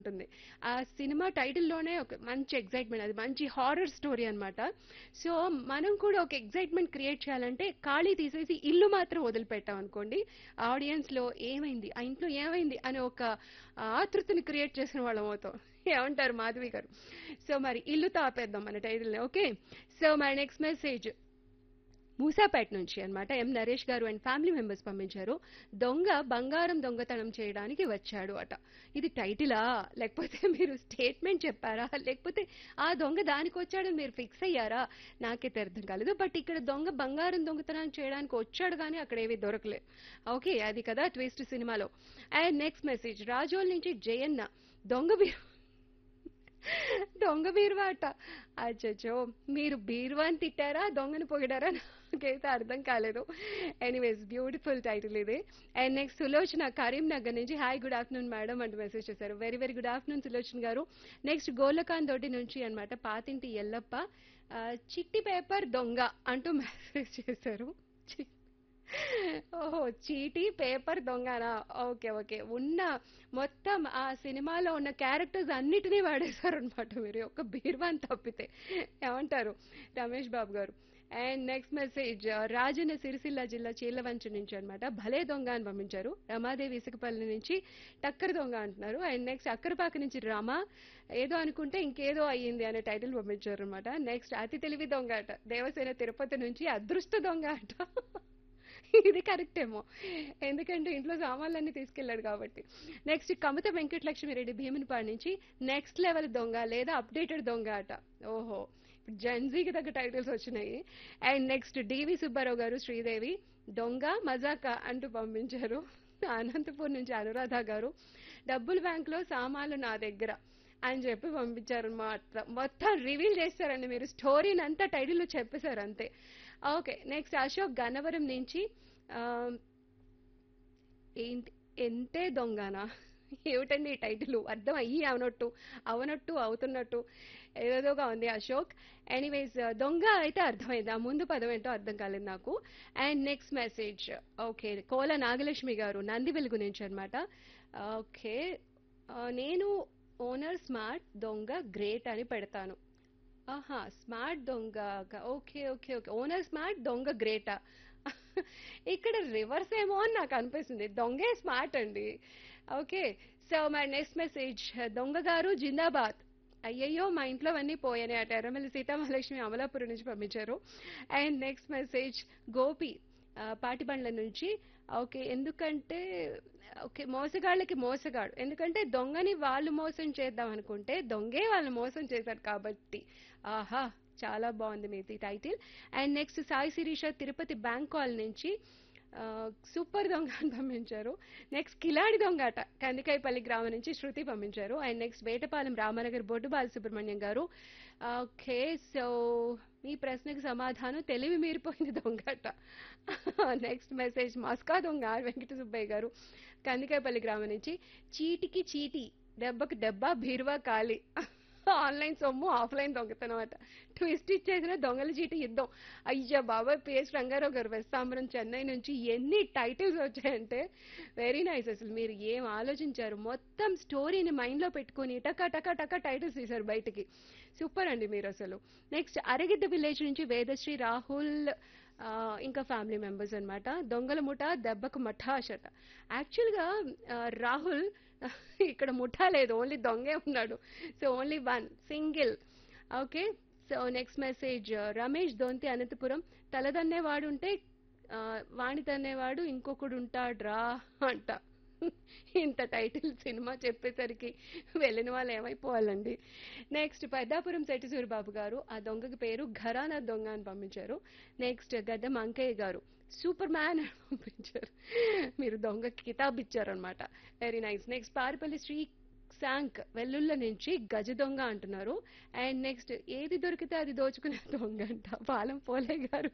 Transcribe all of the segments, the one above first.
ఉంటుంది ఆ సినిమా టైటిల్లోనే ఒక మంచి ఎగ్జైట్మెంట్ అది మంచి హారర్ స్టోరీ అన్నమాట సో మనం కూడా ఒక ఎగ్జైట్మెంట్ క్రియేట్ చేయాలంటే ఖాళీ తీసేసి ఇల్లు మాత్రం వదిలిపెట్టాం అనుకోండి ఆడియన్స్ లో ఏమైంది ఆ ఇంట్లో ఏమైంది అనే ఒక ఆతృతని క్రియేట్ చేసిన వాళ్ళం అవుతాం ఏమంటారు మాధవి గారు సో మరి ఇల్లు తాపేద్దాం మన టైటిల్ని ఓకే సో మరి నెక్స్ట్ మెసేజ్ మూసాపేట నుంచి అన్నమాట ఎం నరేష్ గారు అండ్ ఫ్యామిలీ మెంబర్స్ పంపించారు దొంగ బంగారం దొంగతనం చేయడానికి వచ్చాడు అట ఇది టైటిలా లేకపోతే మీరు స్టేట్మెంట్ చెప్పారా లేకపోతే ఆ దొంగ దానికి వచ్చాడని మీరు ఫిక్స్ అయ్యారా నాకైతే అర్థం కాలేదు బట్ ఇక్కడ దొంగ బంగారం దొంగతనం చేయడానికి వచ్చాడు కానీ అక్కడ ఏవి దొరకలేదు ఓకే అది కదా ట్విస్ట్ సినిమాలో అండ్ నెక్స్ట్ మెసేజ్ రాజోల్ నుంచి జయన్న దొంగ బీరు దొంగ బీరువా అట అచ్చచ్చో మీరు బీరువాని తిట్టారా దొంగని పొగిడారా నాకైతే అర్థం కాలేదు ఎనీవేస్ బ్యూటిఫుల్ టైటిల్ ఇది అండ్ నెక్స్ట్ సులోచన కరీంనగర్ నుంచి హాయ్ గుడ్ ఆఫ్టర్నూన్ మేడం అంటూ మెసేజ్ చేశారు very very good afternoon Sulochana garu next గోలకాన్ దొడ్డి నుంచి అన్నమాట పాతింటి ఎల్లప్ప ఆ, చిట్టి పేపర్ దొంగ అంటూ మెసేజ్ చేశారు చి- ఓహో చీటీ పేపర్ దొంగనా ఓకే ఓకే ఉన్న మొత్తం ఆ సినిమాలో ఉన్న క్యారెక్టర్స్ అన్నిటినీ వాడేశారు అనమాట మీరు ఒక బీర్వాన్ తప్పితే ఏమంటారు Ramesh Babu garu and next message Rajanna Sircilla జిల్లా చీలవంచ నుంచి అన్నమాట భలే దొంగ అని పంపించారు రమాదేవి ఇసుకపల్లి నుంచి టక్కర్ దొంగ అంటున్నారు అండ్ నెక్స్ట్ అక్కరపాక నుంచి రామ ఏదో అనుకుంటే ఇంకేదో అయ్యింది అనే టైటిల్ పంపించారు అనమాట నెక్స్ట్ అతి తెలివి దొంగ అట దేవసేన తిరుపతి నుంచి అదృష్ట దొంగ అట ఇది కరెక్ట్ ఏమో ఎందుకంటే ఇంట్లో సామాన్లన్నీ తీసుకెళ్లాడు కాబట్టి నెక్స్ట్ కమత వెంకటలక్ష్మి రెడ్డి భీమునిపాడు నుంచి నెక్స్ట్ లెవెల్ దొంగ లేదా అప్డేటెడ్ దొంగ అట ఓహో ఇప్పుడు జెన్జీకి తగ్గ టైటిల్స్ వచ్చినాయి అండ్ నెక్స్ట్ డివి సుబ్బారావు గారు శ్రీదేవి దొంగ మజాకా అంటూ పంపించారు అనంతపూర్ నుంచి అనురాధ గారు డబ్బుల బ్యాంక్ లో సామాన్లు నా దగ్గర అని చెప్పి పంపించారు అన్నమాట మొత్తం రివీల్ చేస్తారండి మీరు స్టోరీని అంతా టైటిల్లో చెప్పేశారు అంతే ఓకే నెక్స్ట్ అశోక్ గన్నవరం నుంచి ఆ, ఏంటి ఎంతే దొంగనా ఏమిటండి ఈ టైటిల్ అర్థం అయ్యి అవనట్టు అవనట్టు అవుతున్నట్టు ఏదేదోగా ఉంది అశోక్ ఎనీవేస్ దొంగ అయితే అర్థమైంది ఆ ముందు పదం ఏంటో అర్థం కాలేదు నాకు and next message okay Kola Nagalakshmi garu Nandi వెలుగు నుంచి అనమాట ఓకే నేను ఓనర్ స్మార్ట్ దొంగ గ్రేట్ అని పెడతాను ఆహా స్మార్ట్ దొంగ okay okay okay owner smart దొంగ గ్రేటా ఇక్కడ రివర్స్ ఏమో అని నాకు అనిపిస్తుంది దొంగే స్మార్ట్ అండి okay so my next message దొంగ గారు జిందాబాద్ అయ్యయ్యో మా ఇంట్లో అన్నీ పోయాయి అటు ఎర్రమల్లి సీతామహాలక్ష్మి అమలాపురం నుంచి పంపించారు అండ్ నెక్స్ట్ మెసేజ్ గోపి ఆ, పాటిబండ్ల నుంచి ఓకే ఎందుకంటే ఓకే మోసగాళ్ళకి మోసగాడు ఎందుకంటే దొంగని వాళ్ళు మోసం చేద్దాం అనుకుంటే దొంగే వాళ్ళు మోసం చేశారు కాబట్టి ఆహా చాలా బాగుంది మీది title and next Sai Sirisha Tirupati bank కాల్ నుంచి ఆ, సూపర్ దొంగ అని పంపించారు నెక్స్ట్ కిలాడి దొంగ అట కందికాయపల్లి గ్రామం నుంచి శృతి పంపించారు and next Vetapalem Ramanagar Boddu Balasubrahmanyam garu okay so మీ ప్రశ్నకు సమాధానం తెలివి మీరిపోయింది దొంగ అట నెక్స్ట్ మెసేజ్ మస్కా దొంగ ఆర్ వెంకట సుబ్బయ్య గారు కందికాయపల్లి గ్రామం నుంచి చీటికి చీటి దెబ్బకి దెబ్బ బీరువా ఖాళీ ఆన్లైన్ సొమ్ము ఆఫ్లైన్ దొంగతనం అట ట్విస్ట్ ఇచ్చేసిన దొంగల చీటి యుద్ధం అయ్యా బాబాయ్ పిఎస్ రంగారావు గారు వెస్తాంబరం చెన్నై నుంచి ఎన్ని టైటిల్స్ వచ్చాయంటే వెరీ నైస్ అసలు మీరు ఏం ఆలోచించారు మొత్తం స్టోరీని మైండ్లో పెట్టుకుని టకా టకా టకా టైటిల్స్ తీశారు బయటికి సూపర్ అండి మీరు అసలు నెక్స్ట్ అరగిద్ద విలేజ్ నుంచి వేదశ్రీ రాహుల్ ఆ, ఇంకా ఫ్యామిలీ మెంబర్స్ అన్నమాట దొంగల ముఠ దెబ్బకు మఠాష్ అట యాక్చువల్గా ఆ, రాహుల్ ఇక్కడ ముఠా లేదు ఓన్లీ దొంగే ఉన్నాడు so only one single okay so next message Ramesh Donthi Anantapur తలదన్నేవాడు ఉంటే ఆ, వాణి తన్నేవాడు ఇంకొకడు ఉంటాడ్రా అంట ఇంత టైటిల్ సినిమా చెప్పేసరికి వెళ్ళిన వాళ్ళు ఏమైపోవాలండి నెక్స్ట్ పెద్దాపురం శెట్టి సూరిబాబు గారు ఆ దొంగకి పేరు ఘరానా దొంగ అని పంపించారు నెక్స్ట్ గడ్డం అంకయ్య గారు సూపర్ మ్యాన్ అని పంపించారు మీరు దొంగకి కితాబ్ ఇచ్చారనమాట very nice next Paripalli Sri శాంక్ వెల్లుల్ల నుంచి గజ దొంగ అంటున్నారు అండ్ నెక్స్ట్ ఏది దొరికితే అది దోచుకునే దొంగ అంట పాలెం పోలే గారు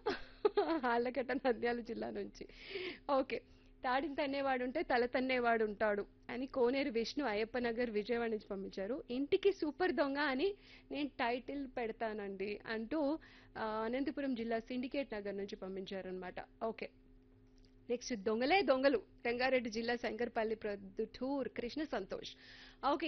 ఆళ్ళకట్ట నంద్యాల జిల్లా నుంచి ఓకే తాడిని తన్నేవాడు ఉంటే తల తన్నేవాడు ఉంటాడు అని కోనేరు విష్ణు అయ్యప్ప నగర్ విజయవాడ నుంచి పంపించారు ఇంటికి సూపర్ దొంగ అని నేను టైటిల్ పెడతానండి అంటూ ఆ, అనంతపురం జిల్లా సిండికేట్ నగర్ నుంచి పంపించారనమాట ఓకే నెక్స్ట్ దొంగలే దొంగలు రంగారెడ్డి జిల్లా శంకర్పల్లి ప్రొద్దుటూర్ కృష్ణ సంతోష్ ఓకే